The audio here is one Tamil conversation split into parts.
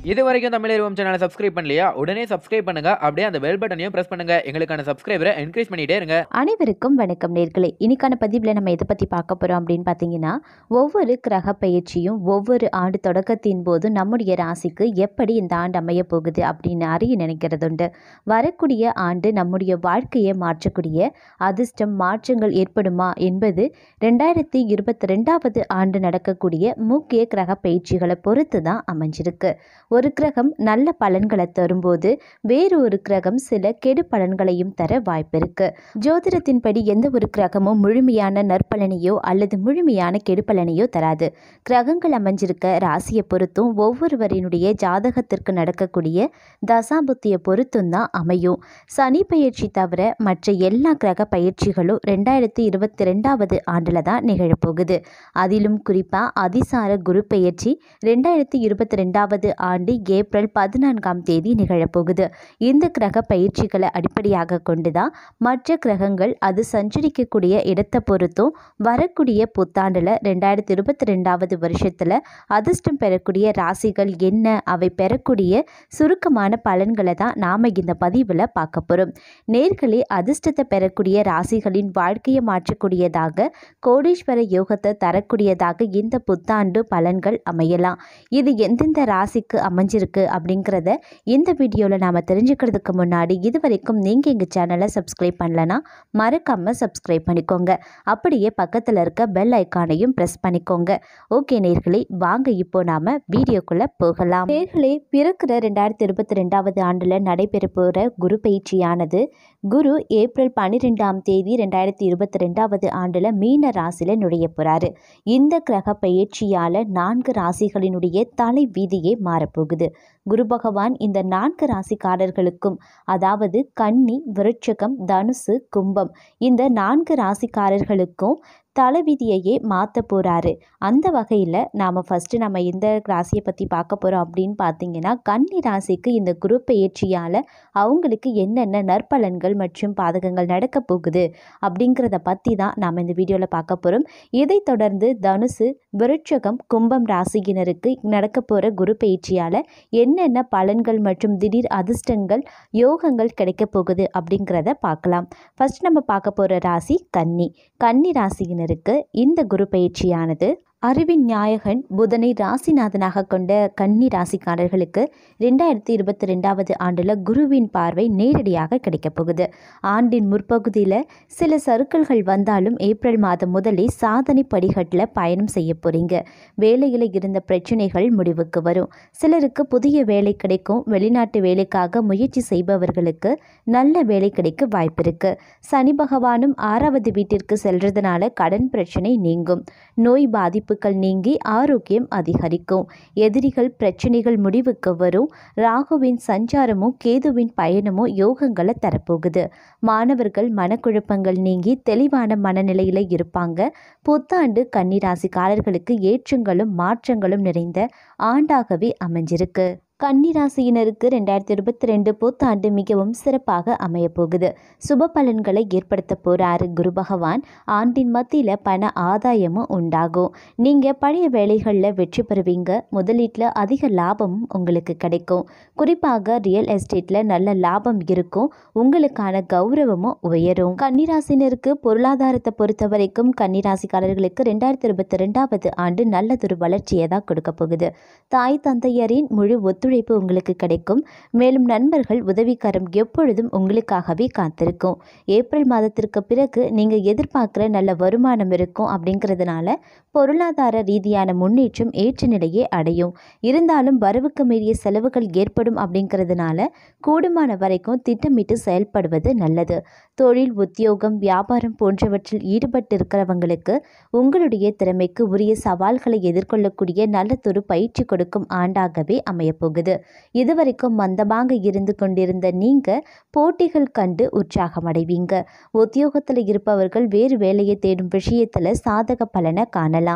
இது வரைக்கும் தமிழ் சேனலை சப்ஸ்கிரைப் பண்ணலையா உடனே சப்ஸ்கிரைப் பண்ணுங்க அப்படியே அந்த பெல் பட்டனையும் பிரஸ் பண்ணுங்க எங்களுக்கான சப்ஸ்கிரைபரை என்கரேஜ் பண்ணிட்டே இருங்க அனைவருக்கும் வணக்கம் நேர்களே இன்னைக்கான பதிவில் நம்ம எதை பற்றி பார்க்க போகிறோம் அப்படின்னு பார்த்தீங்கன்னா ஒவ்வொரு கிரக பயிற்சியும் ஒவ்வொரு ஆண்டு தொடக்கத்தின் போது நம்முடைய ராசிக்கு எப்படி இந்த ஆண்டு அமைய போகுது அப்படின்னு அறிய நினைக்கிறதுண்டு வரக்கூடிய ஆண்டு நம்முடைய வாழ்க்கையை மாற்றக்கூடிய அதிர்ஷ்டம் மாற்றங்கள் ஏற்படுமா என்பது ரெண்டாயிரத்தி இருபத்தி ரெண்டாவது ஆண்டு நடக்கக்கூடிய முக்கிய கிரக பயிற்சிகளை பொறுத்து தான் அமைஞ்சிருக்கு ஒரு கிரகம் நல்ல பலன்களை தரும்போது வேறு ஒரு கிரகம் சில கெடு பலன்களையும் தர வாய்ப்பிருக்கு ஜோதிடத்தின்படி எந்த ஒரு கிரகமும் முழுமையான நற்பலனையோ அல்லது முழுமையான கெடுபலனையோ தராது கிரகங்கள் அமைஞ்சிருக்க ராசியை பொறுத்தும் ஒவ்வொருவரினுடைய ஜாதகத்திற்கு நடக்கக்கூடிய தசாபுத்தியை பொறுத்தும் தான் அமையும் சனி பயிற்சி தவிர மற்ற எல்லா கிரக பயிற்சிகளும் ரெண்டாயிரத்தி இருபத்தி ரெண்டாவது ஆண்டில் தான் நிகழப்போகுது அதிலும் குறிப்பாக அதிசார குரு பயிற்சி ரெண்டாயிரத்தி இருபத்தி ரெண்டாவது ஆண்டு ஏப்ரல் பதினான்காம் தேதி நிகழப்போகுது இந்த கிரக பயிற்சிகளை அடிப்படையாக கொண்டு தான் மற்ற கிரகங்கள் அது சஞ்சரிக்கக்கூடிய இடத்தை பொறுத்தும் வரக்கூடிய புத்தாண்டில் ரெண்டாயிரத்தி இருபத்தி ரெண்டாவது வருஷத்தில் அதிர்ஷ்டம் பெறக்கூடிய ராசிகள் என்ன அவை பெறக்கூடிய சுருக்கமான பலன்களை தான் நாம் இந்த பதிவில் பார்க்க போகிறோம் நேர்களே அதிர்ஷ்டத்தை பெறக்கூடிய ராசிகளின் வாழ்க்கையை மாற்றக்கூடியதாக கோடீஸ்வர யோகத்தை தரக்கூடியதாக இந்த புத்தாண்டு பலன்கள் அமையலாம் இது எந்தெந்த ராசிக்கு அமைஞ்சிருக்கு அப்படிங்கிறத இந்த வீடியோவில் நாம் தெரிஞ்சுக்கிறதுக்கு முன்னாடி இது வரைக்கும் நீங்கள் எங்கள் சேனலை சப்ஸ்கிரைப் பண்ணலனா மறக்காமல் சப்ஸ்கிரைப் பண்ணிக்கோங்க அப்படியே பக்கத்தில் இருக்க பெல் ஐக்கானையும் ப்ரெஸ் பண்ணிக்கோங்க ஓகே நேர்களே வாங்க இப்போ நாம் வீடியோக்குள்ளே போகலாம் நேர்களே பிறக்கிற ரெண்டாயிரத்தி இருபத்தி ரெண்டாவது ஆண்டில் நடைபெற போகிற குரு பயிற்சியானது குரு ஏப்ரல் பன்னிரெண்டாம் தேதி ரெண்டாயிரத்தி இருபத்தி ரெண்டாவது ஆண்டில் மீன ராசியில் நுழைய போகிறாரு இந்த கிரக பயிற்சியால் நான்கு ராசிகளினுடைய தலை வீதியே மாறப்போகுது குரு பகவான் இந்த நான்கு ராசிக்காரர்களுக்கும் அதாவது கன்னி விருட்சகம் தனுசு கும்பம் இந்த நான்கு ராசிக்காரர்களுக்கும் தலைவிதியையே மாற்ற போகிறாரு அந்த வகையில் நாம் ஃபஸ்ட்டு நம்ம எந்த ராசியை பற்றி பார்க்க போகிறோம் அப்படின்னு பார்த்தீங்கன்னா கன்னி ராசிக்கு இந்த குரு பயிற்சியால் அவங்களுக்கு என்னென்ன நற்பலன்கள் மற்றும் பாதகங்கள் நடக்க போகுது அப்படிங்கிறத பற்றி தான் நாம் இந்த வீடியோவில் பார்க்க போகிறோம் இதைத் தொடர்ந்து தனுசு விருட்சகம் கும்பம் ராசியினருக்கு நடக்க போகிற குரு பயிற்சியால் என்னென்ன பலன்கள் மற்றும் திடீர் அதிர்ஷ்டங்கள் யோகங்கள் கிடைக்க போகுது அப்படிங்கிறத பார்க்கலாம் ஃபர்ஸ்ட் நம்ம பார்க்க போகிற ராசி கன்னி கன்னி ராசியினருக்கு இந்த குரு பயிற்சியானது அறிவின் நாயகன் புதனை ராசிநாதனாக கொண்ட கன்னி ராசிக்காரர்களுக்கு ரெண்டாயிரத்தி இருபத்தி ரெண்டாவது ஆண்டில் குருவின் பார்வை நேரடியாக கிடைக்கப் போகுது ஆண்டின் முற்பகுதியில் சில சறுக்கல்கள் வந்தாலும் ஏப்ரல் மாதம் முதலே சாதனை படிக்கட்டில் பயணம் செய்ய போகிறீங்க வேலையில் இருந்த பிரச்சனைகள் முடிவுக்கு வரும் சிலருக்கு புதிய வேலை கிடைக்கும் வெளிநாட்டு வேலைக்காக முயற்சி செய்பவர்களுக்கு நல்ல வேலை கிடைக்க வாய்ப்பு இருக்கு சனி பகவானும் ஆறாவது வீட்டிற்கு செல்றதுனால கடன் பிரச்சனை நீங்கும் நோய் பாதிப்புகள் நீங்கி ஆரோக்கியம் அதிகரிக்கும் எதிரிகள் பிரச்சனைகள் முடிவுக்கு வரும் ராகுவின் சஞ்சாரமும் கேதுவின் பயணமும் யோகங்களை தரப்போகுது மாணவர்கள் மனக்குழப்பங்கள் நீங்கி தெளிவான மனநிலையில் இருப்பாங்க புத்தாண்டு கன்னிராசிக்காரர்களுக்கு ஏற்றங்களும் மாற்றங்களும் நிறைந்த ஆண்டாகவே அமைஞ்சிருக்கு கன்னிராசியினருக்கு ரெண்டாயிரத்தி இருபத்தி ரெண்டு புத்தாண்டு மிகவும் சிறப்பாக அமைய போகுது சுப பலன்களை ஏற்படுத்த போகிறாரு குரு பகவான் ஆண்டின் மத்தியில் பண ஆதாயமும் உண்டாகும் நீங்கள் பழைய வேலைகளில் வெற்றி பெறுவீங்க முதலீட்டில் அதிக லாபமும் உங்களுக்கு கிடைக்கும் குறிப்பாக ரியல் எஸ்டேட்டில் நல்ல லாபம் இருக்கும் உங்களுக்கான கௌரவமும் உயரும் கன்னிராசினருக்கு பொருளாதாரத்தை பொறுத்த வரைக்கும் கன்னிராசிக்காரர்களுக்கு ரெண்டாயிரத்தி இருபத்தி ரெண்டாவது ஆண்டு நல்லதொரு வளர்ச்சியை தான் கொடுக்க போகுது தாய் தந்தையரின் முழு ஒத்துழைப்பு உங்களுக்கு கிடைக்கும் மேலும் நண்பர்கள் உதவிக்கரம் எப்பொழுதும் உங்களுக்காகவே காத்திருக்கும் ஏப்ரல் மாதத்திற்கு பிறகு நீங்கள் எதிர்பார்க்குற நல்ல வருமானம் இருக்கும் அப்படிங்கிறதுனால பொருளாதார ரீதியான முன்னேற்றம் ஏற்ற நிலையே அடையும் இருந்தாலும் வரவுக்கு மீறிய செலவுகள் ஏற்படும் அப்படிங்கிறதுனால கூடுமான வரைக்கும் திட்டமிட்டு செயல்படுவது நல்லது தொழில் உத்தியோகம் வியாபாரம் போன்றவற்றில் ஈடுபட்டு இருக்கிறவங்களுக்கு உங்களுடைய திறமைக்கு உரிய சவால்களை எதிர்கொள்ளக்கூடிய நல்லதொரு பயிற்சி கொடுக்கும் ஆண்டாகவே அமையப்போகுது இதுவரைக்கும் மந்தமாக இருந்து கொண்டிருந்த நீங்கள் போட்டிகள் கண்டு உற்சாகமடைவீங்க உத்தியோகத்தில் இருப்பவர்கள் வேறு வேலையை தேடும் விஷயத்தில் சாதக பலனை காணலாம்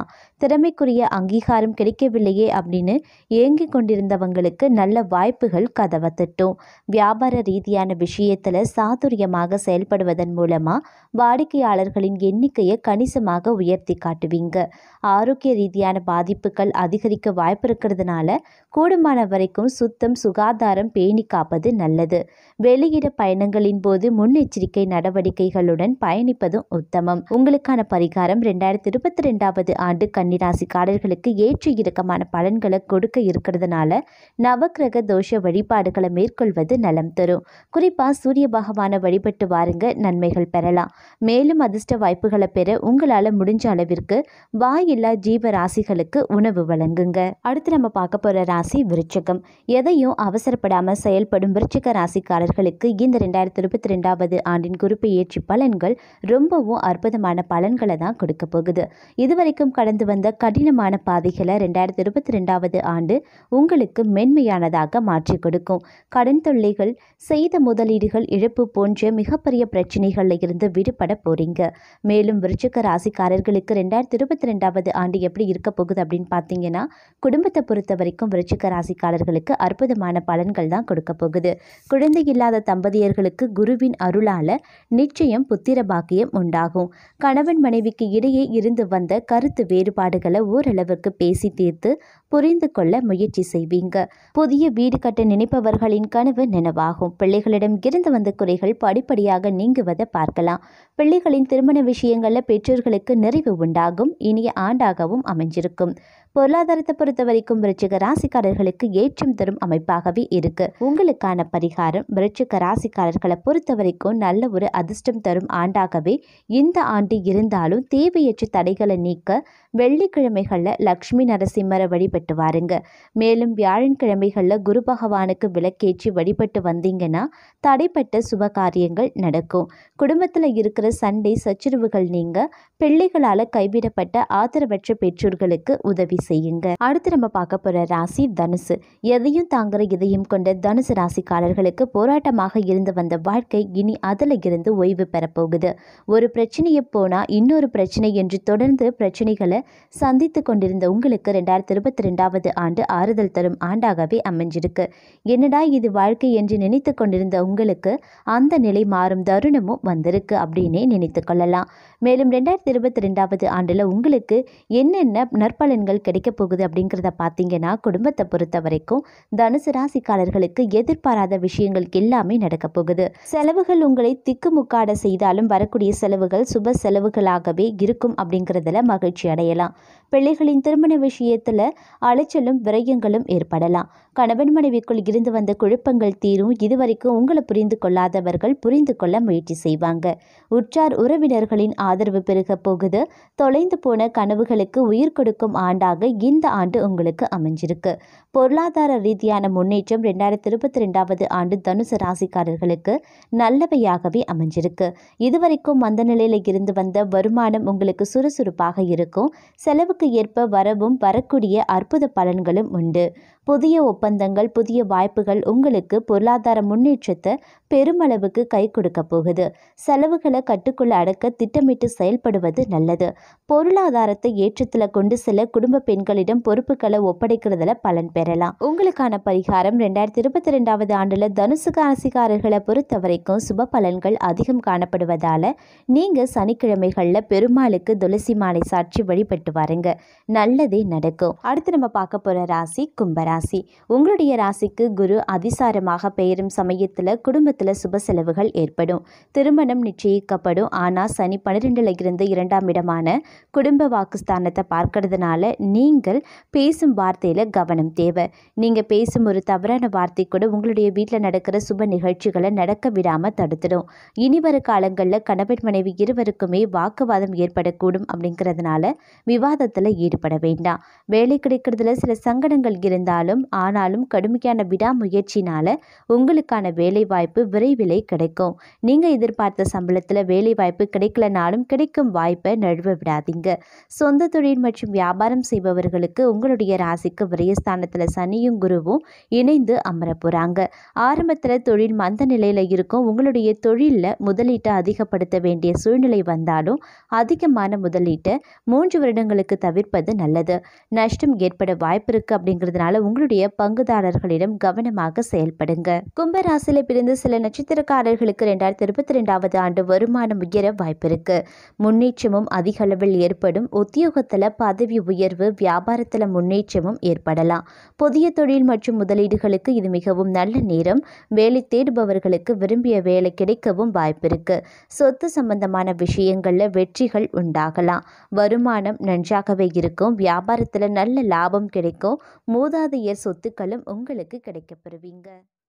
திறமைக்குரிய அங்கீகாரம் கிடைக்கவில்லையே அப்படின்னு ஏங்கிக் கொண்டிருந்தவங்களுக்கு நல்ல வாய்ப்புகள் கதவை தட்டும் வியாபார ரீதியான விஷயத்தில் சாதுரியமாக செயல்படுவதன் மூலமாக வாடிக்கையாளர்களின் எண்ணிக்கையை கணிசமாக உயர்த்தி காட்டுவீங்க ஆரோக்கிய ரீதியான பாதிப்புகள் அதிகரிக்க வாய்ப்பு இருக்கிறதுனால கூடுமான வரைக்கும் சுத்தம் சுகாதாரம் பேணி காப்பது நல்லது வெளியிட பயணங்களின் போது முன்னெச்சரிக்கை நடவடிக்கைகளுடன் பயணிப்பதும் உத்தமம் உங்களுக்கான பரிகாரம் ரெண்டாயிரத்தி இருபத்தி ரெண்டாவது ஆண்டு கன்னிராசிக்காரர்களுக்கு ஏற்ற இறக்கமான பலன்களை கொடுக்க இருக்கிறதுனால நவக்கிரக தோஷ வழிபாடுகளை மேற்கொள்வது நலம் தரும் குறிப்பாக சூரிய பகவானை வழிபட்டு வாருங்க நன்மைகள் பெறலாம் மேலும் அதிர்ஷ்ட வாய்ப்புகளை பெற உங்களால் முடிஞ்ச அளவிற்கு வாயில்லா ஜீவ ராசிகளுக்கு உணவு வழங்குங்க அடுத்து நம்ம பார்க்க போகிற ராசி விருச்சகம் எதையும் அவசரப்படாமல் செயல்படும் விருச்சிக ராசிக்காரர்களுக்கு இந்த ரெண்டாயிரத்தி இருபத்தி ரெண்டாவது ஆண்டின் குறிப்பெயர்ச்சி பலன்கள் ரொம்பவும் அற்புதமான பலன்களை தான் கொடுக்க போகுது இதுவரைக்கும் கடந்து வந்த கடினமான பாதைகளை ரெண்டாயிரத்தி இருபத்தி ரெண்டாவது ஆண்டு உங்களுக்கு மென்மையானதாக மாற்றி கொடுக்கும் கடன் தொல்லைகள் செய்த முதலீடுகள் இழப்பு போன்ற மிகப்பெரிய பிரச்சனைகளில் இருந்து விடுபட போறீங்க மேலும் விருச்சிக ராசிக்காரர்களுக்கு ரெண்டாயிரத்தி இருபத்தி ரெண்டாவது ஆண்டு எப்படி இருக்க போகுது அப்படின்னு பார்த்தீங்கன்னா குடும்பத்தை பொறுத்த வரைக்கும் விருச்சிக ராசிக்காரர்களுக்கு அற்புதமான பலன்கள் தான் கொடுக்க போகுது குழந்தை இல்லாத தம்பதியர்களுக்கு குருவின் அருளால நிச்சயம் புத்திர பாக்கியம் உண்டாகும் கணவன் மனைவிக்கு இடையே இருந்து வந்த கருத்து வேறுபாடுகளை ஓரளவுக்கு பேசி தீர்த்து புரிந்து கொள்ள முயற்சி செய்வீங்க புதிய வீடு கட்ட நினைப்பவர்களின் கனவு நினைவாகும் பிள்ளைகளிடம் இருந்து வந்த குறைகள் படிப்படியாக நீங்குவதை பார்க்கலாம் பிள்ளைகளின் திருமண விஷயங்களில் பெற்றோர்களுக்கு நிறைவு உண்டாகும் இனிய ஆண்டாகவும் அமைஞ்சிருக்கும் பொருளாதாரத்தை பொறுத்த வரைக்கும் விருச்சிக ராசிக்காரர்களுக்கு ஏற்றம் தரும் அமைப்பாகவே இருக்கு உங்களுக்கான பரிகாரம் விருச்சிக ராசிக்காரர்களை பொறுத்த வரைக்கும் நல்ல ஒரு அதிர்ஷ்டம் தரும் ஆண்டாகவே இந்த ஆண்டு இருந்தாலும் தேவையற்ற தடைகளை நீக்க வெள்ளிக்கிழமைகளில் லக்ஷ்மி நரசிம்மரை வழிபட்டு வாருங்க மேலும் வியாழன்கிழமைகளில் குரு பகவானுக்கு விளக்கேற்றி வழிபட்டு வந்தீங்கன்னா தடைப்பட்ட சுப காரியங்கள் நடக்கும் குடும்பத்தில் இருக்கிற சண்டை சச்சரவுகள் நீங்க பிள்ளைகளால் கைவிடப்பட்ட ஆதரவற்ற பெற்றோர்களுக்கு உதவி செய்யுங்க அடுத்து நம்ம பார்க்க போகிற ராசி தனுசு எதையும் தாங்குற இதயம் கொண்ட தனுசு ராசிக்காரர்களுக்கு போராட்டமாக இருந்து வந்த வாழ்க்கை இனி அதில் இருந்து ஓய்வு பெறப்போகுது ஒரு பிரச்சனையை போனால் இன்னொரு பிரச்சனை என்று தொடர்ந்து பிரச்சனைகளை சந்தித்து கொண்டிருந்த உங்களுக்கு ரெண்டாயிரத்தி இருபத்தி ரெண்டாவது ஆண்டு ஆறுதல் தரும் ஆண்டாகவே அமைஞ்சிருக்கு என்னடா இது வாழ்க்கை என்று நினைத்து கொண்டிருந்த உங்களுக்கு அந்த நிலை மாறும் தருணமும் வந்திருக்கு அப்படின்னே நினைத்து கொள்ளலாம் மேலும் ரெண்டாயிரத்தி இருபத்தி ரெண்டாவது ஆண்டில் உங்களுக்கு என்னென்ன நற்பலன்கள் கிடைக்க போகுது அப்படிங்கிறத பார்த்தீங்கன்னா குடும்பத்தை பொறுத்த வரைக்கும் தனுசு ராசிக்காரர்களுக்கு எதிர்பாராத விஷயங்கள் எல்லாமே நடக்க போகுது செலவுகள் உங்களை திக்குமுக்காட செய்தாலும் வரக்கூடிய செலவுகள் சுப செலவுகளாகவே இருக்கும் அப்படிங்கிறதுல மகிழ்ச்சி அடையலாம் பிள்ளைகளின் திருமண விஷயத்தில் அலைச்சலும் விரயங்களும் ஏற்படலாம் கணவன் மனைவிக்குள் இருந்து வந்த குழப்பங்கள் தீரும் இதுவரைக்கும் உங்களை புரிந்து கொள்ளாதவர்கள் புரிந்து கொள்ள முயற்சி செய்வாங்க உற்றார் உறவினர்களின் ஆதரவு பெருக போகுது தொலைந்து போன கனவுகளுக்கு உயிர் கொடுக்கும் ஆண்டாக இந்த ஆண்டு உங்களுக்கு அமைஞ்சிருக்கு பொருளாதார ரீதியான முன்னேற்றம் ரெண்டாயிரத்தி இருபத்தி ரெண்டாவது ஆண்டு தனுசு ராசிக்காரர்களுக்கு நல்லவையாகவே அமைஞ்சிருக்கு இதுவரைக்கும் மந்த நிலையில் இருந்து வந்த வருமானம் உங்களுக்கு சுறுசுறுப்பாக இருக்கும் செலவுக்கு ஏற்ப வரவும் வரக்கூடிய அற்புத பலன்களும் உண்டு புதிய ஒப்பந்தங்கள் புதிய வாய்ப்புகள் உங்களுக்கு பொருளாதார முன்னேற்றத்தை பெருமளவுக்கு கை கொடுக்க போகுது செலவுகளை கட்டுக்குள்ள அடக்க திட்டமிட்டு செயல்படுவது நல்லது பொருளாதாரத்தை ஏற்றத்தில் கொண்டு செல்ல குடும்ப பெண்களிடம் பொறுப்புகளை ஒப்படைக்கிறதுல பலன் பெறலாம் உங்களுக்கான பரிகாரம் ரெண்டாயிரத்தி இருபத்தி ரெண்டாவது ஆண்டுல தனுசு ராசிக்காரர்களை பொறுத்த வரைக்கும் சுப பலன்கள் அதிகம் காணப்படுவதால நீங்க சனிக்கிழமைகள்ல பெருமாளுக்கு துளசி மாலை சாட்சி வழிபட்டு வாருங்க நல்லதே நடக்கும் அடுத்து நம்ம பார்க்க போற ராசி கும்பராசி உங்களுடைய ராசிக்கு குரு அதிசாரமாக பெயரும் சமயத்தில் குடும்பத்தில் சுப செலவுகள் ஏற்படும் திருமணம் நிச்சயிக்கப்படும் ஆனால் சனி பன்னிரெண்டுல இருந்து இரண்டாம் இடமான குடும்ப வாக்குஸ்தானத்தை பார்க்கறதுனால நீங்கள் பேசும் வார்த்தையில் கவனம் தேவை நீங்கள் பேசும் ஒரு தவறான வார்த்தை கூட உங்களுடைய வீட்டில் நடக்கிற சுப நிகழ்ச்சிகளை நடக்க விடாமல் தடுத்துடும் இனி வரும் காலங்களில் கணவன் மனைவி இருவருக்குமே வாக்குவாதம் ஏற்படக்கூடும் அப்படிங்கிறதுனால விவாதத்தில் ஈடுபட வேண்டாம் வேலை கிடைக்கிறதுல சில சங்கடங்கள் இருந்தாலும் இருந்தாலும் ஆனாலும் கடுமையான விடாமுயற்சினால் உங்களுக்கான வேலைவாய்ப்பு விரைவிலே கிடைக்கும் நீங்கள் எதிர்பார்த்த சம்பளத்தில் வேலைவாய்ப்பு கிடைக்கலனாலும் கிடைக்கும் வாய்ப்பை நழுவ விடாதீங்க சொந்த தொழில் மற்றும் வியாபாரம் செய்பவர்களுக்கு உங்களுடைய ராசிக்கு விரயஸ்தானத்தில் சனியும் குருவும் இணைந்து அமர போகிறாங்க ஆரம்பத்தில் தொழில் மந்த நிலையில் இருக்கும் உங்களுடைய தொழிலில் முதலீட்டை அதிகப்படுத்த வேண்டிய சூழ்நிலை வந்தாலும் அதிகமான முதலீட்டை மூன்று வருடங்களுக்கு தவிர்ப்பது நல்லது நஷ்டம் ஏற்பட வாய்ப்பு இருக்குது அப்படிங்கிறதுனால உங்களுடைய பங்குதாரர்களிடம் கவனமாக செயல்படுங்க கும்பராசியில் பிறந்த சில நட்சத்திரக்காரர்களுக்கு ரெண்டாயிரத்தி இருபத்தி ரெண்டாவது ஆண்டு வருமானம் உயர வாய்ப்பு இருக்கு முன்னேற்றமும் அதிக அளவில் ஏற்படும் உத்தியோகத்தில் பதவி உயர்வு வியாபாரத்தில் முன்னேற்றமும் ஏற்படலாம் புதிய தொழில் மற்றும் முதலீடுகளுக்கு இது மிகவும் நல்ல நேரம் வேலை தேடுபவர்களுக்கு விரும்பிய வேலை கிடைக்கவும் வாய்ப்பு இருக்கு சொத்து சம்பந்தமான விஷயங்களில் வெற்றிகள் உண்டாகலாம் வருமானம் நன்றாகவே இருக்கும் வியாபாரத்தில் நல்ல லாபம் கிடைக்கும் மூதாதையர் சொத்துக்களும் உங்களுக்கு கிடைக்கப்பெறுவீங்க